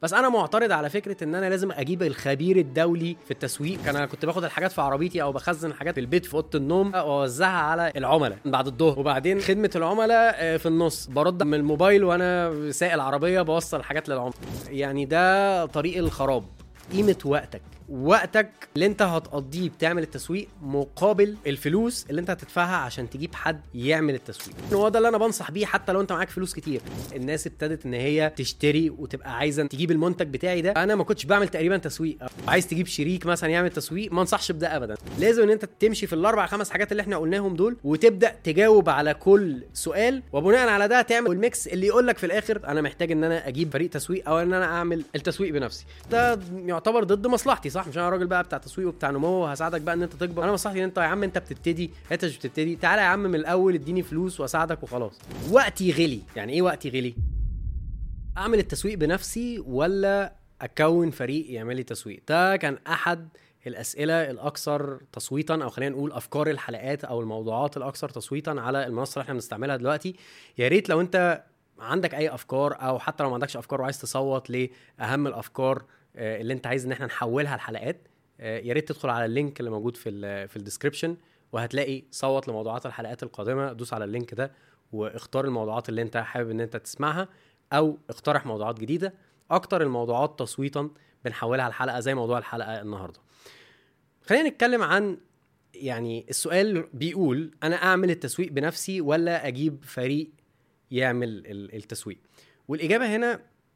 بس انا معترض على فكره ان انا لازم اجيب الخبير الدولي في التسويق انا كنت باخد الحاجات في عربيتي او بخزن الحاجات في البيت في اوضه النوم واوزعها على العملاء بعد الظهر وبعدين خدمه العملاء آه، في النص برد من الموبايل وانا سايق العربيه بوصل الحاجات للعملاء يعني ده طريق الخراب قيمه وقتك وقتك اللي انت هتقضيه بتعمل التسويق مقابل الفلوس اللي انت هتدفعها عشان تجيب حد يعمل التسويق هو ده اللي انا بنصح بيه حتى لو انت معاك فلوس كتير الناس ابتدت ان هي تشتري وتبقى عايزه تجيب المنتج بتاعي ده انا ما كنتش بعمل تقريبا تسويق عايز تجيب شريك مثلا يعمل تسويق ما انصحش بده ابدا لازم ان انت تمشي في الاربع خمس حاجات اللي احنا قلناهم دول وتبدا تجاوب على كل سؤال وبناء على ده تعمل الميكس اللي يقول لك في الاخر انا محتاج ان انا اجيب فريق تسويق او ان انا اعمل التسويق بنفسي ده يعتبر ضد مصلحتي صح مش انا راجل بقى بتاع تسويق وبتاع نمو وهساعدك بقى ان انت تكبر انا مصلحتي ان انت يا عم انت بتبتدي انت مش بتبتدي تعالى يا عم من الاول اديني فلوس واساعدك وخلاص وقتي غلي يعني ايه وقتي غلي اعمل التسويق بنفسي ولا اكون فريق يعمل لي تسويق ده كان احد الاسئله الاكثر تصويتا او خلينا نقول افكار الحلقات او الموضوعات الاكثر تصويتا على المنصه اللي احنا بنستعملها دلوقتي يا ريت لو انت عندك اي افكار او حتى لو ما عندكش افكار وعايز تصوت لاهم الافكار آه، اللي انت عايز ان احنا نحولها لحلقات آه، يا ريت تدخل على اللينك اللي موجود في ال في الديسكربشن وهتلاقي صوت لموضوعات الحلقات القادمه دوس على اللينك ده واختار الموضوعات اللي انت حابب ان انت تسمعها او اقترح موضوعات جديده اكتر الموضوعات تصويتا بنحولها لحلقه زي موضوع الحلقه النهارده خلينا نتكلم عن يعني السؤال بيقول انا اعمل التسويق بنفسي ولا اجيب فريق يعمل ال- التسويق والاجابه هنا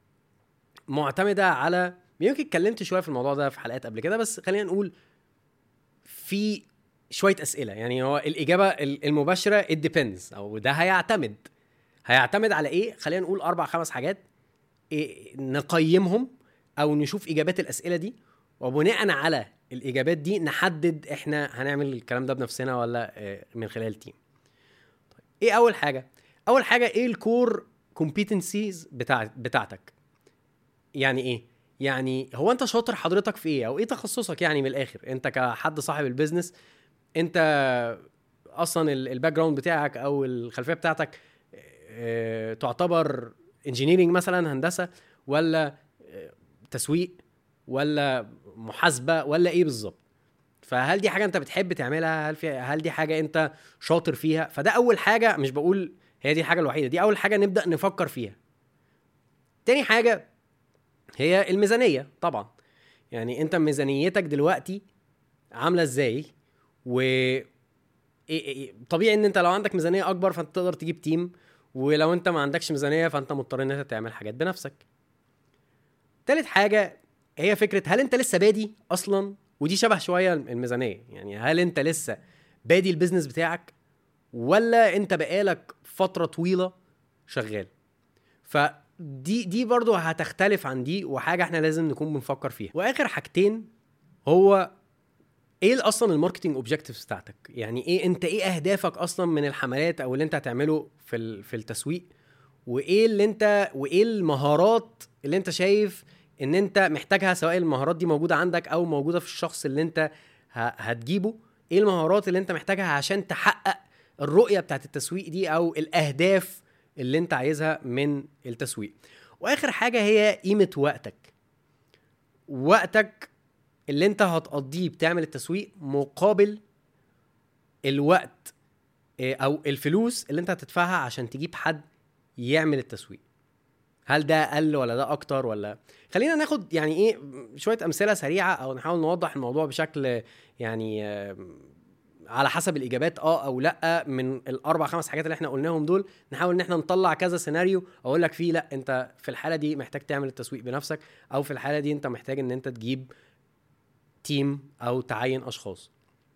معتمده على يمكن اتكلمت شويه في الموضوع ده في حلقات قبل كده بس خلينا نقول في شويه اسئله يعني هو الاجابه ال- المباشره it depends او ده هيعتمد هيعتمد على ايه خلينا نقول اربع خمس حاجات إيه نقيمهم او نشوف اجابات الاسئله دي وبناء على الاجابات دي نحدد احنا هنعمل الكلام ده بنفسنا ولا آه، من خلال تيم طيب ايه اول حاجه اول حاجه ايه الكور كومبيتنسيز بتاع بتاعتك يعني ايه يعني هو انت شاطر حضرتك في ايه او ايه تخصصك يعني من الاخر انت كحد صاحب البيزنس انت اصلا ال- الباك جراوند بتاعك او الخلفيه بتاعتك آه، تعتبر انجينيرنج مثلا هندسه ولا آه، تسويق ولا محاسبه ولا ايه بالظبط فهل دي حاجه انت بتحب تعملها هل في هل دي حاجه انت شاطر فيها فده اول حاجه مش بقول هي دي الحاجه الوحيده دي اول حاجه نبدا نفكر فيها تاني حاجه هي الميزانيه طبعا يعني انت ميزانيتك دلوقتي عامله ازاي و إيه- إيه- طبيعي ان انت لو عندك ميزانيه اكبر فانت تقدر تجيب تيم ولو انت ما عندكش ميزانيه فانت مضطر ان انت تعمل حاجات بنفسك تالت حاجه هي فكره هل انت لسه بادي اصلا ودي شبه شويه الميزانيه يعني هل انت لسه بادي البيزنس بتاعك ولا انت بقالك فتره طويله شغال فدي دي برضو هتختلف عن دي وحاجه احنا لازم نكون بنفكر فيها واخر حاجتين هو ايه اصلا الماركتنج اوبجكتيفز بتاعتك يعني ايه انت ايه اهدافك اصلا من الحملات او اللي انت هتعمله في ال- في التسويق وايه اللي انت وايه المهارات اللي انت شايف ان انت محتاجها سواء المهارات دي موجوده عندك او موجوده في الشخص اللي انت ه- هتجيبه ايه المهارات اللي انت محتاجها عشان تحقق الرؤيه بتاعت التسويق دي او الاهداف اللي انت عايزها من التسويق واخر حاجه هي قيمه وقتك وقتك اللي انت هتقضيه بتعمل التسويق مقابل الوقت اه، او الفلوس اللي انت هتدفعها عشان تجيب حد يعمل التسويق هل ده اقل ولا ده اكتر ولا خلينا ناخد يعني ايه شويه امثله سريعه او نحاول نوضح الموضوع بشكل يعني آه، على حسب الاجابات اه او لا من الاربع خمس حاجات اللي احنا قلناهم دول نحاول ان احنا نطلع كذا سيناريو اقول لك فيه لا انت في الحاله دي محتاج تعمل التسويق بنفسك او في الحاله دي انت محتاج ان انت تجيب تيم او تعين اشخاص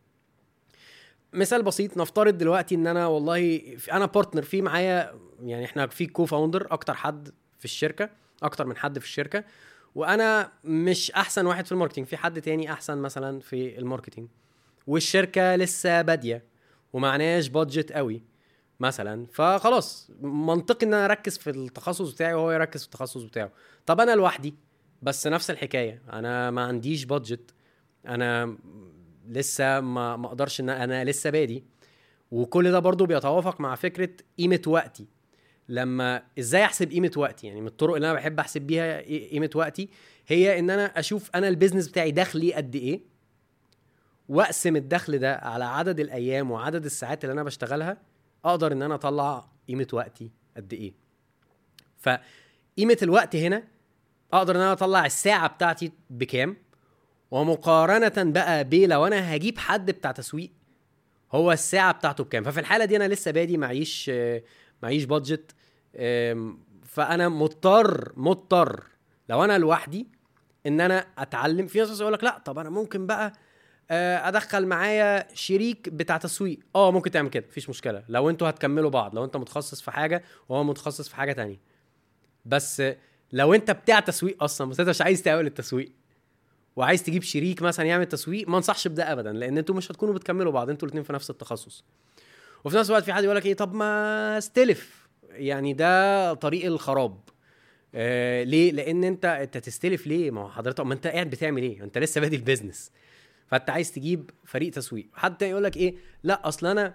مثال بسيط نفترض دلوقتي ان انا والله في- انا بارتنر في معايا يعني احنا في كو فاوندر اكتر حد في الشركه اكتر من حد في الشركه وانا مش احسن واحد في الماركتينج في حد تاني احسن مثلا في الماركتينج والشركه لسه باديه ومعناش بادجت قوي مثلا فخلاص منطقي ان انا اركز في التخصص بتاعي وهو يركز في التخصص بتاعه طب انا لوحدي بس نفس الحكايه انا ما عنديش بادجت انا لسه ما ما اقدرش ان انا لسه بادي وكل ده برضو بيتوافق مع فكره قيمه وقتي لما ازاي احسب قيمه وقتي يعني من الطرق اللي انا بحب احسب بيها قيمه وقتي هي ان انا اشوف انا البيزنس بتاعي دخلي قد ايه واقسم الدخل ده على عدد الايام وعدد الساعات اللي انا بشتغلها اقدر ان انا اطلع قيمه وقتي قد ايه فقيمه الوقت هنا اقدر ان انا اطلع الساعه بتاعتي بكام ومقارنه بقى ب لو انا هجيب حد بتاع تسويق هو الساعه بتاعته بكام ففي الحاله دي انا لسه بادي معيش معيش بادجت فانا مضطر مضطر لو انا لوحدي ان انا اتعلم في ناس يقول لك لا طب انا ممكن بقى آه، ادخل معايا شريك بتاع تسويق اه ممكن تعمل كده مفيش مشكله لو انتوا هتكملوا بعض لو انت متخصص في حاجه وهو متخصص في حاجه تانية بس لو انت بتاع تسويق اصلا بس انت مش عايز تقابل التسويق وعايز تجيب شريك مثلا يعمل تسويق ما انصحش بده ابدا لان انتوا مش هتكونوا بتكملوا بعض انتوا الاثنين في نفس التخصص وفي نفس الوقت في حد يقول لك ايه طب ما استلف يعني ده طريق الخراب آه ليه لان انت انت تستلف ليه ما هو حضرتك ما انت قاعد بتعمل ايه انت لسه بادي البيزنس فانت عايز تجيب فريق تسويق حد يقول لك ايه لا اصل انا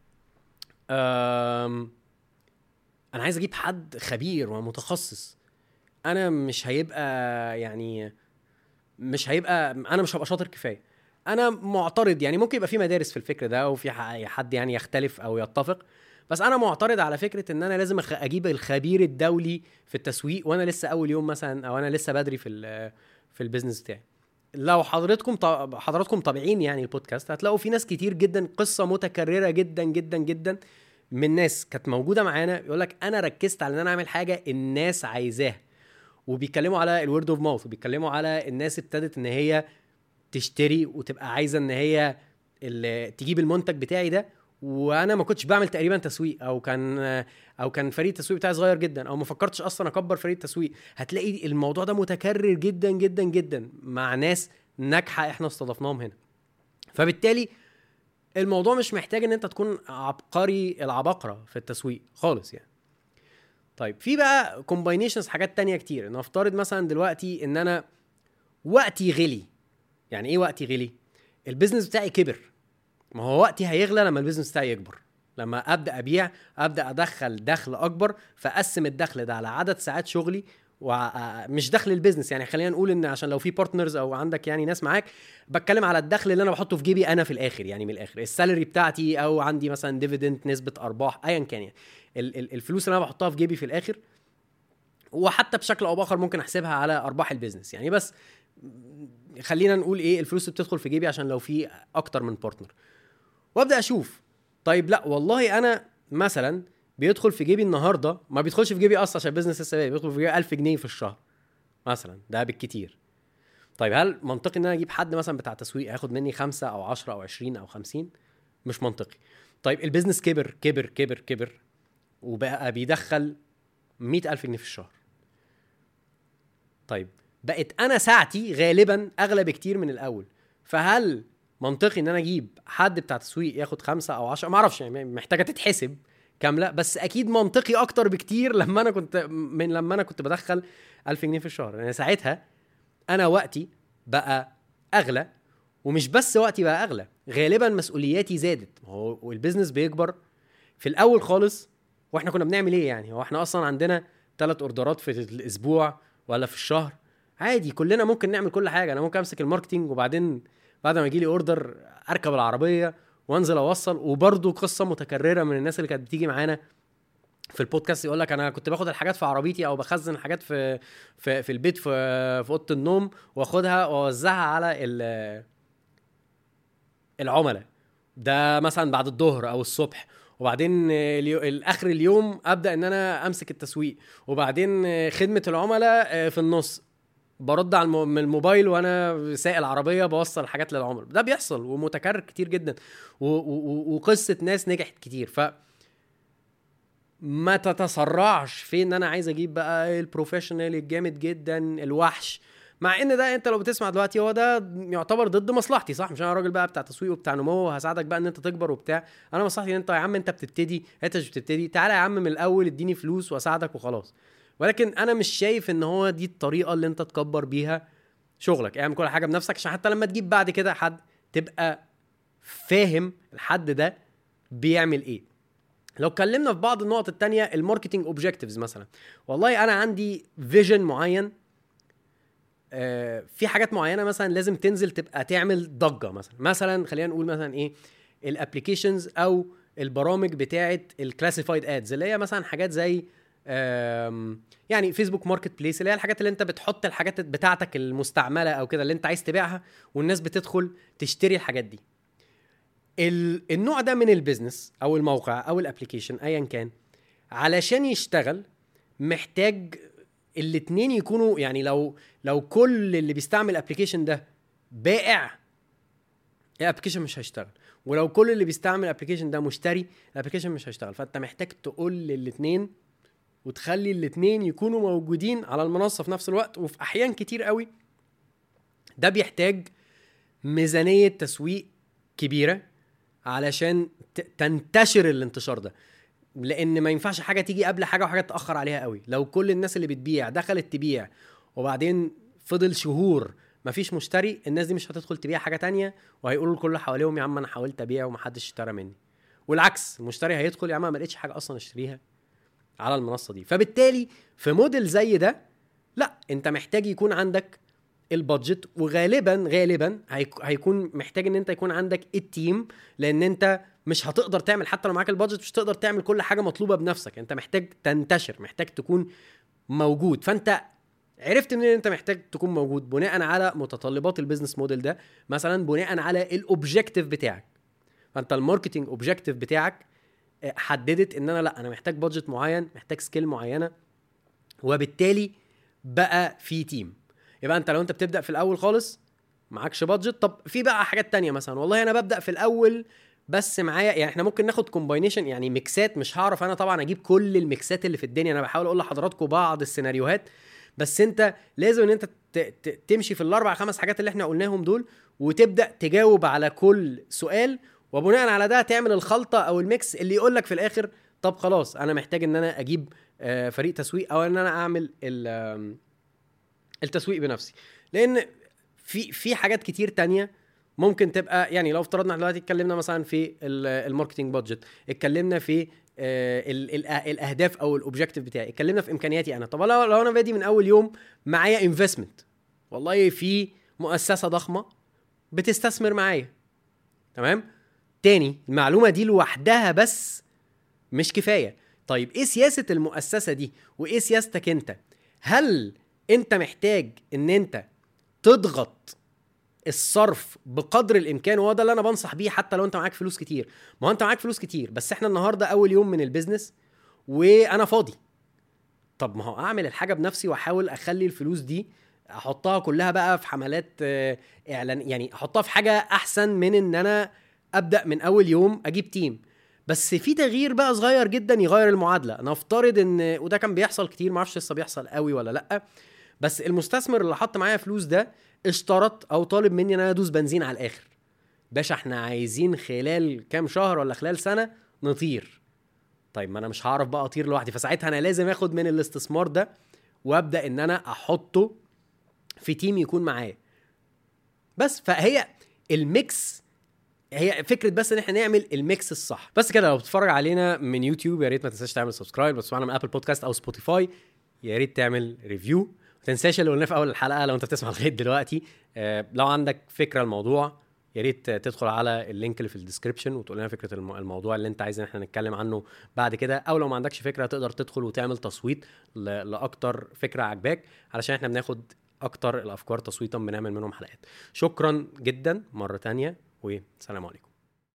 انا عايز اجيب حد خبير ومتخصص انا مش هيبقى يعني مش هيبقى انا مش هبقى شاطر كفايه انا معترض يعني ممكن يبقى في مدارس في الفكر ده وفي حد يعني يختلف او يتفق بس انا معترض على فكره ان انا لازم اجيب الخبير الدولي في التسويق وانا لسه اول يوم مثلا او انا لسه بدري في في البيزنس بتاعي لو حضرتكم طب... حضراتكم طابعين يعني البودكاست هتلاقوا في ناس كتير جدا قصه متكرره جدا جدا جدا من ناس كانت موجوده معانا يقول لك انا ركزت على ان انا اعمل حاجه الناس عايزاها وبيتكلموا على الورد اوف ماوث وبيتكلموا على الناس ابتدت ان هي تشتري وتبقى عايزه ان هي اللي تجيب المنتج بتاعي ده وانا ما كنتش بعمل تقريبا تسويق او كان او كان فريق التسويق بتاعي صغير جدا او ما فكرتش اصلا اكبر فريق التسويق هتلاقي الموضوع ده متكرر جدا جدا جدا مع ناس ناجحه احنا استضفناهم هنا فبالتالي الموضوع مش محتاج ان انت تكون عبقري العباقره في التسويق خالص يعني طيب في بقى كومباينيشنز حاجات تانية كتير نفترض مثلا دلوقتي ان انا وقتي غلي يعني ايه وقتي غلي البيزنس بتاعي كبر ما هو وقتي هيغلى لما البيزنس بتاعي يكبر لما ابدا ابيع ابدا ادخل دخل اكبر فاقسم الدخل ده على عدد ساعات شغلي ومش دخل البيزنس يعني خلينا نقول ان عشان لو في بارتنرز او عندك يعني ناس معاك بتكلم على الدخل اللي انا بحطه في جيبي انا في الاخر يعني من الاخر السالري بتاعتي او عندي مثلا ديفيدند نسبه ارباح ايا كان يعني الفلوس اللي انا بحطها في جيبي في الاخر وحتى بشكل او باخر ممكن احسبها على ارباح البيزنس يعني بس خلينا نقول ايه الفلوس اللي بتدخل في جيبي عشان لو في اكتر من بارتنر وابدا اشوف طيب لا والله انا مثلا بيدخل في جيبي النهارده ما بيدخلش في جيبي اصلا عشان البيزنس لسه بيدخل في جيبي 1000 جنيه في الشهر مثلا ده بالكتير طيب هل منطقي ان انا اجيب حد مثلا بتاع تسويق هياخد مني خمسة او 10 او 20 او 50 مش منطقي طيب البيزنس كبر كبر كبر كبر وبقى بيدخل مئة ألف جنيه في الشهر طيب بقت أنا ساعتي غالبا أغلى بكتير من الأول فهل منطقي ان انا اجيب حد بتاع تسويق ياخد خمسة او عشرة ما اعرفش يعني محتاجه تتحسب كامله بس اكيد منطقي اكتر بكتير لما انا كنت من لما انا كنت بدخل 1000 جنيه في الشهر يعني ساعتها انا وقتي بقى اغلى ومش بس وقتي بقى اغلى غالبا مسؤولياتي زادت هو البيزنس بيكبر في الاول خالص واحنا كنا بنعمل ايه يعني هو احنا اصلا عندنا ثلاث اوردرات في الاسبوع ولا في الشهر عادي كلنا ممكن نعمل كل حاجه انا ممكن امسك الماركتينج وبعدين بعد ما يجي لي اوردر اركب العربيه وانزل اوصل وبرده قصه متكرره من الناس اللي كانت بتيجي معانا في البودكاست يقول لك انا كنت باخد الحاجات في عربيتي او بخزن الحاجات في في, في البيت في في اوضه النوم واخدها واوزعها على العملاء ده مثلا بعد الظهر او الصبح وبعدين اخر اليوم ابدا ان انا امسك التسويق وبعدين خدمه العملاء في النص برد على الموبايل وانا سايق العربيه بوصل حاجات للعملاء ده بيحصل ومتكرر كتير جدا وقصه ناس نجحت كتير ف ما تتسرعش في ان انا عايز اجيب بقى البروفيشنال الجامد جدا الوحش مع ان ده انت لو بتسمع دلوقتي هو ده يعتبر ضد مصلحتي صح مش انا راجل بقى بتاع تسويق وبتاع نمو هساعدك بقى ان انت تكبر وبتاع انا مصلحتي ان انت يا عم انت بتبتدي انت مش بتبتدي تعالى يا عم من الاول اديني فلوس واساعدك وخلاص ولكن انا مش شايف ان هو دي الطريقه اللي انت تكبر بيها شغلك اعمل كل حاجه بنفسك عشان حتى لما تجيب بعد كده حد تبقى فاهم الحد ده بيعمل ايه لو اتكلمنا في بعض النقط التانية الماركتنج اوبجكتيفز مثلا والله انا عندي فيجن معين آه، في حاجات معينه مثلا لازم تنزل تبقى تعمل ضجه مثلا مثلا خلينا نقول مثلا ايه الابلكيشنز او البرامج بتاعه الكلاسيفايد ادز اللي هي مثلا حاجات زي آم، يعني فيسبوك ماركت بليس اللي هي الحاجات اللي انت بتحط الحاجات بتاعتك المستعمله او كده اللي انت عايز تبيعها والناس بتدخل تشتري الحاجات دي ال- النوع ده من البيزنس او الموقع او الابلكيشن ايا كان علشان يشتغل محتاج الاتنين يكونوا يعني لو لو كل اللي بيستعمل الابلكيشن ده بائع الابلكيشن مش هيشتغل ولو كل اللي بيستعمل الابلكيشن ده مشتري الابلكيشن مش هيشتغل فانت محتاج تقول للاتنين وتخلي الاتنين يكونوا موجودين على المنصه في نفس الوقت وفي احيان كتير قوي ده بيحتاج ميزانيه تسويق كبيره علشان ت- تنتشر الانتشار ده لان ما ينفعش حاجه تيجي قبل حاجه وحاجه تاخر عليها قوي لو كل الناس اللي بتبيع دخلت تبيع وبعدين فضل شهور مفيش مشتري الناس دي مش هتدخل تبيع حاجه تانية وهيقولوا لكل اللي حواليهم يا عم انا حاولت ابيع ومحدش اشترى مني والعكس المشتري هيدخل يا عم ما لقيتش حاجه اصلا اشتريها على المنصه دي فبالتالي في موديل زي ده لا انت محتاج يكون عندك البادجت وغالبا غالبا هيك- هيكون محتاج ان انت يكون عندك التيم لان انت مش هتقدر تعمل حتى لو معاك البادجت مش هتقدر تعمل كل حاجه مطلوبه بنفسك انت محتاج تنتشر محتاج تكون موجود فانت عرفت منين انت محتاج تكون موجود بناء على متطلبات البيزنس موديل ده مثلا بناء على الاوبجيكتيف بتاعك فانت الماركتنج اوبجيكتيف بتاعك آه، حددت ان انا لا انا محتاج بادجت معين محتاج سكيل معينه وبالتالي بقى في تيم يبقى انت لو انت بتبدا في الاول خالص معكش بادجت طب في بقى حاجات تانية مثلا والله انا ببدا في الاول بس معايا يعني احنا ممكن ناخد كومباينيشن يعني ميكسات مش هعرف انا طبعا اجيب كل الميكسات اللي في الدنيا انا بحاول اقول لحضراتكم بعض السيناريوهات بس انت لازم ان انت ت- ت- تمشي في الاربع خمس حاجات اللي احنا قلناهم دول وتبدا تجاوب على كل سؤال وبناء على ده تعمل الخلطه او الميكس اللي يقول لك في الاخر طب خلاص انا محتاج ان انا اجيب آه، فريق تسويق او ان انا اعمل ال- آم، التسويق بنفسي لان في في حاجات كتير تانية ممكن تبقى يعني لو افترضنا إحنا دلوقتي اتكلمنا مثلا في ال- الماركتينج بادجت اتكلمنا في آه، ال- ال- الاهداف او الاوبجيكتيف بتاعي اتكلمنا في امكانياتي انا طب لو لو انا بادي من اول يوم معايا انفستمنت والله في مؤسسه ضخمه بتستثمر معايا تمام تاني المعلومه دي لوحدها بس مش كفايه طيب ايه سياسه المؤسسه دي وايه سياستك انت هل انت محتاج ان انت تضغط الصرف بقدر الامكان وهو ده اللي انا بنصح بيه حتى لو انت معاك فلوس كتير ما هو انت معاك فلوس كتير بس احنا النهارده اول يوم من البيزنس وانا فاضي طب ما هو اعمل الحاجه بنفسي واحاول اخلي الفلوس دي احطها كلها بقى في حملات آه، اعلان يعني احطها في حاجه احسن من ان انا ابدا من اول يوم اجيب تيم بس في تغيير بقى صغير جدا يغير المعادله نفترض ان وده كان بيحصل كتير معرفش لسه بيحصل قوي ولا لا بس المستثمر اللي حط معايا فلوس ده اشترط او طالب مني ان انا ادوس بنزين على الاخر باشا احنا عايزين خلال كام شهر ولا خلال سنه نطير طيب ما انا مش هعرف بقى اطير لوحدي فساعتها انا لازم اخد من الاستثمار ده وابدا ان انا احطه في تيم يكون معايا بس فهي الميكس هي فكره بس ان احنا نعمل الميكس الصح بس كده لو بتتفرج علينا من يوتيوب يا ريت ما تنساش تعمل سبسكرايب لو بتسمعنا من ابل بودكاست او سبوتيفاي يا ريت تعمل ريفيو ما تنساش اللي قلناه في اول الحلقه لو انت بتسمع لغايه دلوقتي آه، لو عندك فكره الموضوع يا ريت تدخل على اللينك اللي في الديسكربشن وتقول لنا فكره الم- الموضوع اللي انت عايز ان احنا نتكلم عنه بعد كده او لو ما عندكش فكره تقدر تدخل وتعمل تصويت ل- لاكتر فكره عجباك علشان احنا بناخد اكتر الافكار تصويتا بنعمل منهم حلقات شكرا جدا مره تانية والسلام عليكم